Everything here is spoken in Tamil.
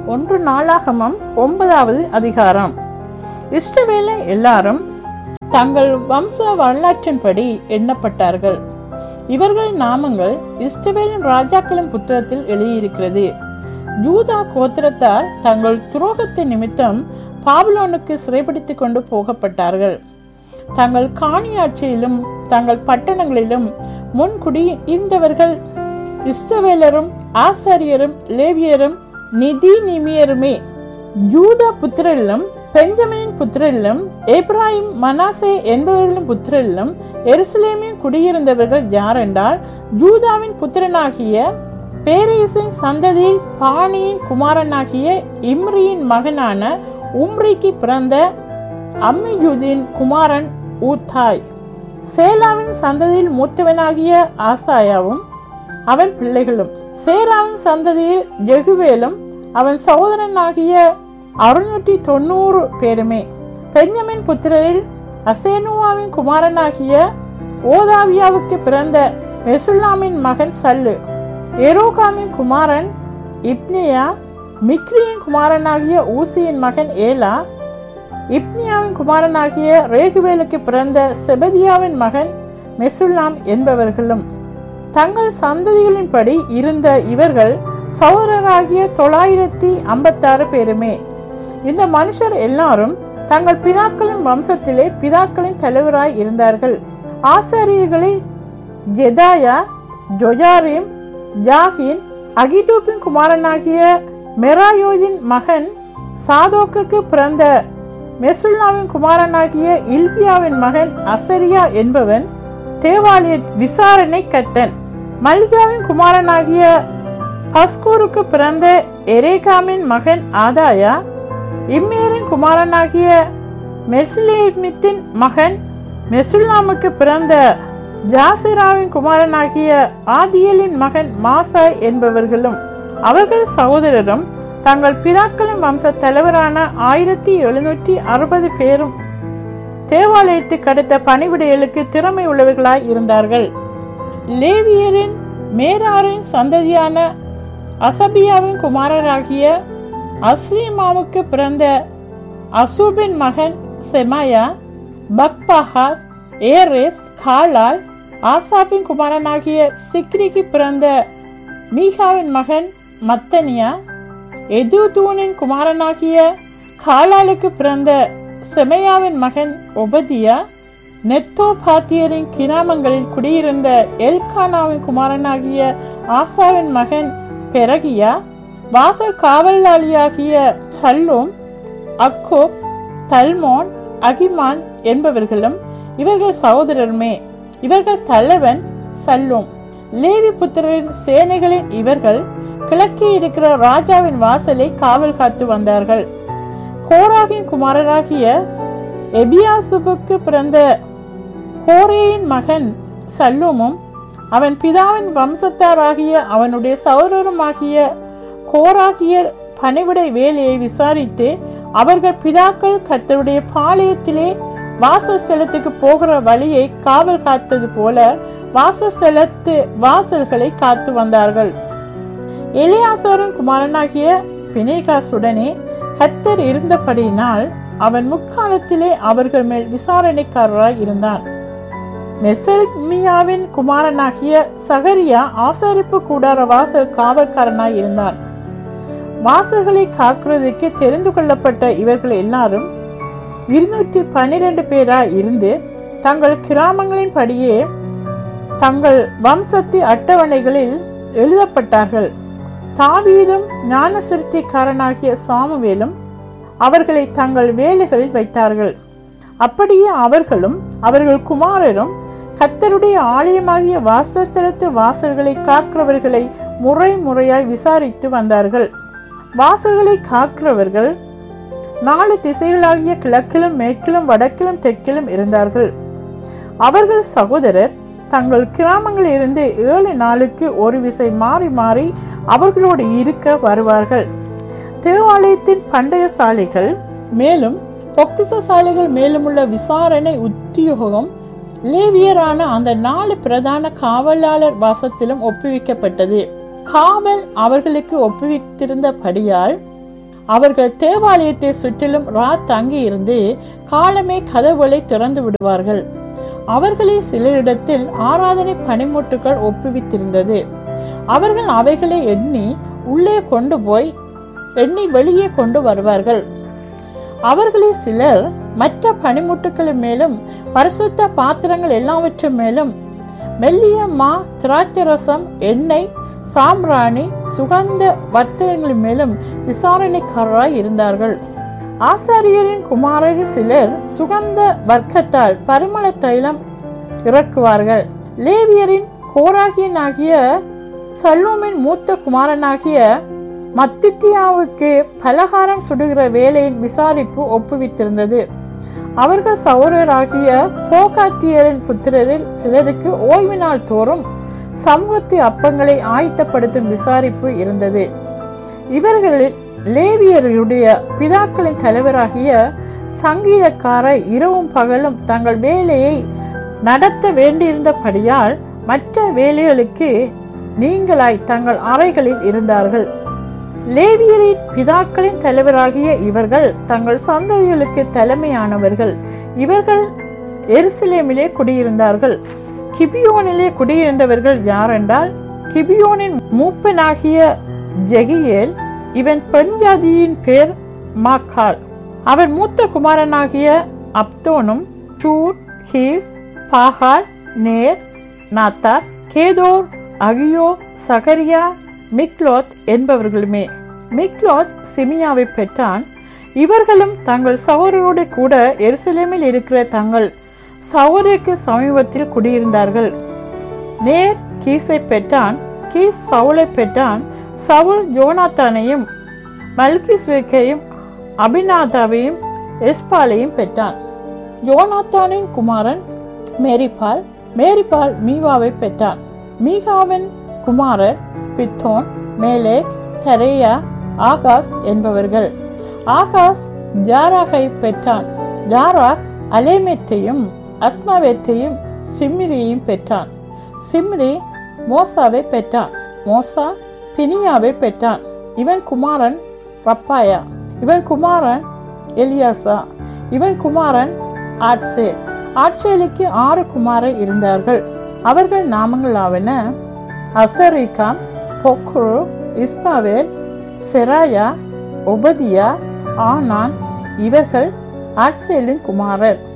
ஒன்று நாளாகமம் ஒன்பதாவது அதிகாரம் இஷ்டவேலை எல்லாரும் தங்கள் வம்ச வரலாற்றின்படி எண்ணப்பட்டார்கள் இவர்கள் நாமங்கள் இஸ்ரவேலின் ராஜாக்களின் புத்தகத்தில் எழுதியிருக்கிறது யூதா கோத்திரத்தார் தங்கள் துரோகத்தின் நிமித்தம் பாபிலோனுக்கு சிறைபிடித்துக் கொண்டு போகப்பட்டார்கள் தங்கள் காணியாட்சியிலும் தங்கள் பட்டணங்களிலும் முன்குடி இருந்தவர்கள் இஸ்ரவேலரும் ஆசாரியரும் லேவியரும் நிதி நிமியருமே யூதா புத்திரரிலும் பெஞ்சமின் புத்திரரிலும் ஏப்ராஹிம் மனாசே என்பவர்களின் புத்திரரிலும் எருசலேமில் குடியிருந்தவர்கள் யாரென்றால் யூதாவின் புத்திரனாகிய பேரேசின் சந்ததியில் பாணியின் குமாரனாகிய இம்ரியின் மகனான உம்ரிக்கு பிறந்த அம்மியூதின் குமாரன் ஊத்தாய் சேலாவின் சந்ததியில் மூத்தவனாகிய ஆசாயாவும் அவன் பிள்ளைகளும் சேராவின் சந்ததியில் ஜெகுவேலும் அவன் சகோதரனாகிய அறுநூற்றி தொண்ணூறு பேருமே பெஞ்சமின் புத்திரரில் அசேனுவாவின் குமாரனாகிய ஓதாவியாவுக்கு பிறந்த மெசுல்லாமின் மகன் சல்லு எரோகாமின் குமாரன் இப்னியா மிக்ரியின் குமாரனாகிய ஊசியின் மகன் ஏலா இப்னியாவின் குமாரனாகிய ரேகுவேலுக்கு பிறந்த செபதியாவின் மகன் மெசுல்லாம் என்பவர்களும் தங்கள் சந்ததிகளின்படி இருந்த இவர்கள் சௌரராகிய தொள்ளாயிரத்தி ஐம்பத்தாறு பேருமே இந்த மனுஷர் எல்லாரும் தங்கள் பிதாக்களின் வம்சத்திலே பிதாக்களின் தலைவராய் இருந்தார்கள் ஆசாரியர்களை ஜெதாயா ஜொஜாரிம் ஜாகின் அகிதூப்பின் குமாரனாகிய மெராயோதின் மகன் சாதோக்குக்கு பிறந்த மெசுல்லாவின் குமாரனாகிய இல்கியாவின் மகன் அசரியா என்பவன் தேவாலய விசாரணை கத்தன் மல்கியாவின் குமாரனாகிய பஸ்கூருக்கு பிறந்த எரேகாமின் மகன் ஆதாயா இம்மேரின் குமாரனாகிய மெசுலேமித்தின் மகன் மெசுல்லாமுக்கு பிறந்த ஜாசிராவின் குமாரனாகிய ஆதியலின் மகன் மாசாய் என்பவர்களும் அவர்கள் சகோதரரும் தங்கள் பிதாக்களின் வம்ச தலைவரான ஆயிரத்தி எழுநூற்றி அறுபது பேரும் தேவாலயத்துக்கு அடுத்த பணிவிடைகளுக்கு திறமை உள்ளவர்களாய் இருந்தார்கள் லேவியரின் மேராரின் சந்ததியான அசபியாவின் குமாரராகிய அஸ்லீமாவுக்கு பிறந்த அசூபின் மகன் செமாயா பக்பஹா ஏரேஸ் காலால் ஆசாபின் குமாரனாகிய சிக்ரிக்கு பிறந்த மீகாவின் மகன் மத்தனியா எதுதூனின் குமாரனாகிய காலாலுக்கு பிறந்த செமையாவின் மகன் ஒபதியா நெத்தோ பாத்தியரின் கிராமங்களில் குடியிருந்த எல்கானாவின் குமாரனாகிய ஆசாவின் மகன் பெரகியா வாசல் காவலாளியாகிய சல்லோம் அக்கோப் தல்மோன் அகிமான் என்பவர்களும் இவர்கள் சகோதரருமே இவர்கள் தலைவன் சல்லோம் லேவி புத்திரரின் சேனைகளின் இவர்கள் கிழக்கே இருக்கிற ராஜாவின் வாசலை காவல் காத்து வந்தார்கள் கோராகின் குமாரராகிய எபியாசுபுக்கு பிறந்த கோரேயின் மகன் சல்லூமும் அவன் பிதாவின் வம்சத்தாராகிய அவனுடைய சகோதரருமாகிய கோராகிய பணிவிடை வேலையை விசாரித்து அவர்கள் பிதாக்கள் கத்தருடைய பாளையத்திலே வாசஸ்தலத்துக்கு போகிற வழியை காவல் காத்தது போல வாசஸ்தலத்து வாசல்களை காத்து வந்தார்கள் எலியாசாரின் குமாரனாகிய பினேகாசுடனே கத்தர் இருந்தபடியினால் அவன் முக்காலத்திலே அவர்கள் மேல் விசாரணைக்காரராய் இருந்தான் மெசல்மியாவின் குமாரனாகிய சகரியா ஆசாரிப்பு கூடார வாசல் காவல்காரனாய் இருந்தான் வாசல்களை காக்கிறதுக்கு தெரிந்து கொள்ளப்பட்ட இவர்கள் எல்லாரும் இருநூற்றி பன்னிரண்டு பேராய் இருந்து தங்கள் கிராமங்களின் படியே தங்கள் வம்சத்து அட்டவணைகளில் எழுதப்பட்டார்கள் தாவீதும் ஞான சிருஷ்டிக்காரனாகிய சாமுவேலும் அவர்களை தங்கள் வேலைகளில் வைத்தார்கள் அப்படியே அவர்களும் அவர்கள் குமாரரும் கத்தருடைய ஆலயமாகிய வாசஸ்தலத்து வாசல்களை காக்கிறவர்களை முறை முறையாய் விசாரித்து வந்தார்கள் வாசல்களை காக்கிறவர்கள் நாலு திசைகளாகிய கிழக்கிலும் மேற்கிலும் வடக்கிலும் தெற்கிலும் இருந்தார்கள் அவர்கள் சகோதரர் தங்கள் கிராமங்களில் இருந்து ஏழு நாளுக்கு ஒரு விசை மாறி மாறி அவர்களோடு இருக்க வருவார்கள் தேவாலயத்தின் பண்டைய சாலைகள் மேலும் பொக்கிச சாலைகள் மேலும் உள்ள விசாரணை உத்தியோகம் லேவியரான அந்த நாலு பிரதான காவலாளர் வாசத்திலும் ஒப்புவிக்கப்பட்டது காவல் அவர்களுக்கு ஒப்புவித்திருந்தபடியால் அவர்கள் தேவாலயத்தை சுற்றிலும் ரா தங்கி இருந்து காலமே கதவுகளை திறந்து விடுவார்கள் அவர்களில் சிலரிடத்தில் ஆராதனை பனிமுட்டுகள் ஒப்புவித்திருந்தது அவர்கள் அவைகளை எண்ணி உள்ளே கொண்டு போய் எண்ணி வெளியே கொண்டு வருவார்கள் அவர்களில் சிலர் மற்ற பனிமுட்டுக்களின் மேலும் பரிசுத்த பாத்திரங்கள் எல்லாவற்றின் மேலும் மெல்லிய மா திராட்சை ரசம் எண்ணெய் சாம்பிராணி சுகந்த வர்த்தகங்களின் மேலும் விசாரணைக்காரராய் இருந்தார்கள் ஆசாரியரின் குமாரரில் சிலர் சுகந்த வர்க்கத்தால் பரிமள தைலம் இறக்குவார்கள் லேவியரின் கோராகியனாகிய சல்லூமின் மூத்த குமாரனாகிய மத்தித்தியாவுக்கு பலகாரம் சுடுகிற வேலையின் விசாரிப்பு ஒப்புவித்திருந்தது அவர்கள் சௌரராகிய கோகாத்தியரின் புத்திரரில் சிலருக்கு ஓய்வு நாள் தோறும் சமூகத்து அப்பங்களை ஆயத்தப்படுத்தும் விசாரிப்பு இருந்தது இவர்களில் லேவியருடைய பிதாக்களின் தலைவராகிய சங்கீதக்காரை இரவும் பகலும் தங்கள் வேலையை நடத்த வேண்டியிருந்தபடியால் மற்ற வேலைகளுக்கு நீங்களாய் தங்கள் அறைகளில் இருந்தார்கள் லேவியரின் பிதாக்களின் தலைவராகிய இவர்கள் தங்கள் சந்ததிகளுக்கு தலைமையானவர்கள் இவர்கள் எருசலேமிலே குடியிருந்தார்கள் கிபியோனிலே குடியிருந்தவர்கள் யாரென்றால் கிபியோனின் மூப்பனாகிய ஜெகியேல் இவன் பெண் ஜாதியின் பேர் மாக்கால் அவன் மூத்த குமாரனாகிய அப்தோனும் சூர் ஹீஸ் பாகால் நேர் நாத்தார் கேதோர் அகியோ சகரியா மிக்லோத் என்பவர்களுமே மிக்லோத் சிமியாவை பெற்றான் இவர்களும் தங்கள் சகோதரோடு கூட எருசலேமில் இருக்கிற தங்கள் சகோதரிக்கு சமீபத்தில் குடியிருந்தார்கள் நேர் கீஸை பெற்றான் கீஸ் சவுலை பெற்றான் சவுல் யோனாத்தானையும் மல்கிஸ்வேக்கையும் அபிநாதாவையும் எஸ்பாலையும் பெற்றான் யோனாத்தானின் குமாரன் மேரிபால் மேரிபால் மீவாவை பெற்றான் மீகாவின் குமாரர் பித்தோன் மேலேக் தெரேயா ஆகாஸ் என்பவர்கள் ஆகாஸ் ஜாராகை பெற்றான் ஜாராக் அலேமெத்தையும் அஸ்மாவேத்தையும் சிம்ரியையும் பெற்றான் சிம்ரி மோசாவை பெற்றான் மோசா பினியாவை பெற்றான் இவன் குமாரன் ரப்பாயா இவன் குமாரன் எலியாசா இவன் குமாரன் ஆட்சேல் ஆட்சேலுக்கு ஆறு குமாரர் இருந்தார்கள் அவர்கள் நாமங்களாவன அசரிகாம் பொக்ரு இஸ்மாவேல் செராயா ஒபதியா ஆனான் இவர்கள் ஆட்சேலின் குமாரர்